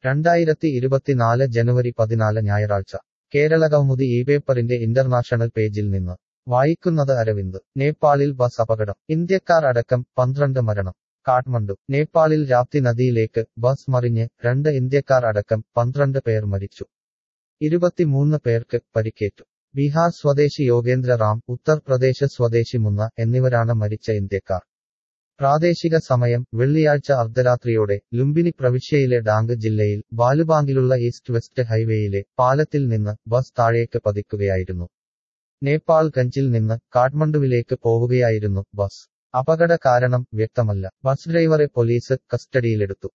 രണ്ടായിരത്തി ഇരുപത്തിനാല് ജനുവരി പതിനാല് ഞായറാഴ്ച കേരളകൗമുദി ഈ പേപ്പറിന്റെ ഇന്റർനാഷണൽ പേജിൽ നിന്ന് വായിക്കുന്നത് അരവിന്ദ് നേപ്പാളിൽ ബസ് അപകടം ഇന്ത്യക്കാർ അടക്കം പന്ത്രണ്ട് മരണം കാഠ്മണ്ഡു നേപ്പാളിൽ രാപ്തി നദിയിലേക്ക് ബസ് മറിഞ്ഞ് രണ്ട് ഇന്ത്യക്കാർ അടക്കം പന്ത്രണ്ട് പേർ മരിച്ചു ഇരുപത്തിമൂന്ന് പേർക്ക് പരിക്കേറ്റു ബീഹാർ സ്വദേശി യോഗേന്ദ്ര റാം ഉത്തർപ്രദേശ് സ്വദേശി മുന്ന എന്നിവരാണ് മരിച്ച ഇന്ത്യക്കാർ പ്രാദേശിക സമയം വെള്ളിയാഴ്ച അർദ്ധരാത്രിയോടെ ലുംബിനി പ്രവിശ്യയിലെ ഡാംഗ് ജില്ലയിൽ ബാലുബാങ്കിലുള്ള ഈസ്റ്റ് വെസ്റ്റ് ഹൈവേയിലെ പാലത്തിൽ നിന്ന് ബസ് താഴേക്ക് പതിക്കുകയായിരുന്നു നേപ്പാൾ ഗഞ്ചിൽ നിന്ന് കാഠ്മണ്ഡുവിലേക്ക് പോവുകയായിരുന്നു ബസ് അപകട കാരണം വ്യക്തമല്ല ബസ് ഡ്രൈവറെ പോലീസ് കസ്റ്റഡിയിലെടുത്തു